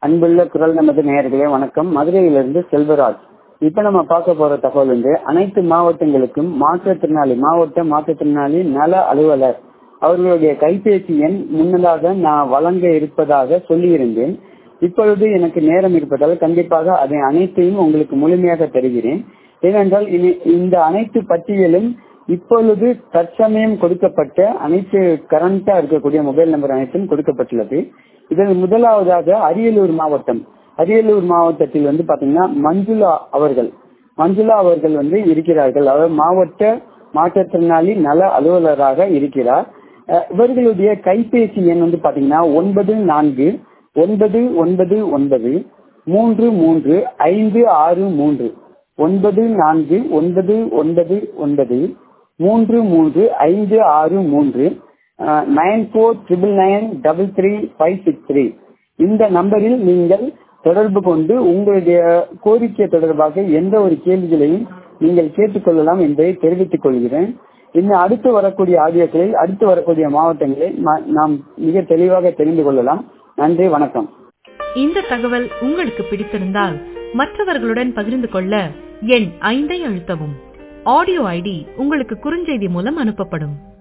அன்புள்ள குரல் நமது நேயர்களே வணக்கம் மதுரையிலிருந்து செல்வராஜ் இப்ப நம்ம பார்க்க போற தகவல் வந்து அனைத்து மாவட்டங்களுக்கும் மாற்றுத்திறனாளி மாவட்ட மாற்றுத்திறனாளி நல அலுவலர் அவர்களுடைய கைபேசி எண் முன்னதாக நான் வழங்க இருப்பதாக சொல்லியிருந்தேன் இப்பொழுது எனக்கு நேரம் இருப்பதால் கண்டிப்பாக அதை அனைத்தையும் உங்களுக்கு முழுமையாக தருகிறேன் ஏனென்றால் இனி- இந்த அனைத்து பட்டியலும் இப்பொழுது தற்சமயம் கொடுக்கப்பட்ட அனைத்து கரண்டா இருக்கக்கூடிய மொபைல் நம்பர் அனைத்தும் கொடுக்கப்பட்டுள்ளது இதில் முதலாவதாக அரியலூர் மாவட்டம் அரியலூர் மாவட்டத்தில் வந்து பாத்தீங்கன்னா மஞ்சுளா அவர்கள் மஞ்சுளா அவர்கள் வந்து இருக்கிறார்கள் அவர் மாவட்ட மாற்றுத்திறனாளி நல அலுவலராக இருக்கிறார் அஹ் இவர்களுடைய கைபேசி எண் வந்து பாத்தீங்கன்னா ஒன்பது நான்கு ஒன்பது ஒன்பது ஒன்பது மூன்று மூன்று ஐந்து ஆறு மூன்று ஒன்பது நான்கு ஒன்பது ஒன்பது ஒன்பது மூன்று மூன்று ஐந்து ஆறு மூன்று nine four triple nine double three five six three இந்த நம்பரில் நீங்கள் தொடர்பு கொண்டு உங்களுடைய கோரிக்கை தொடர்பாக எந்த ஒரு கேள்விகளையும் நீங்கள் கேட்டுக்கொள்ளலாம் என்பதை தெரிவித்துக் கொள்கிறேன் இன்னும் அடுத்து வரக்கூடிய ஆடியோக்களில் அடுத்து வரக்கூடிய மாவட்டங்களை ம- நாம் மிக தெளிவாக தெரிந்து கொள்ளலாம் நன்றி வணக்கம் இந்த தகவல் உங்களுக்கு பிடித்திருந்தால் மற்றவர்களுடன் பகிர்ந்து கொள்ள எண் ஐந்தை அழுத்தவும் ஆடியோ ஐடி உங்களுக்கு குறுஞ்செய்தி மூலம் அனுப்பப்படும்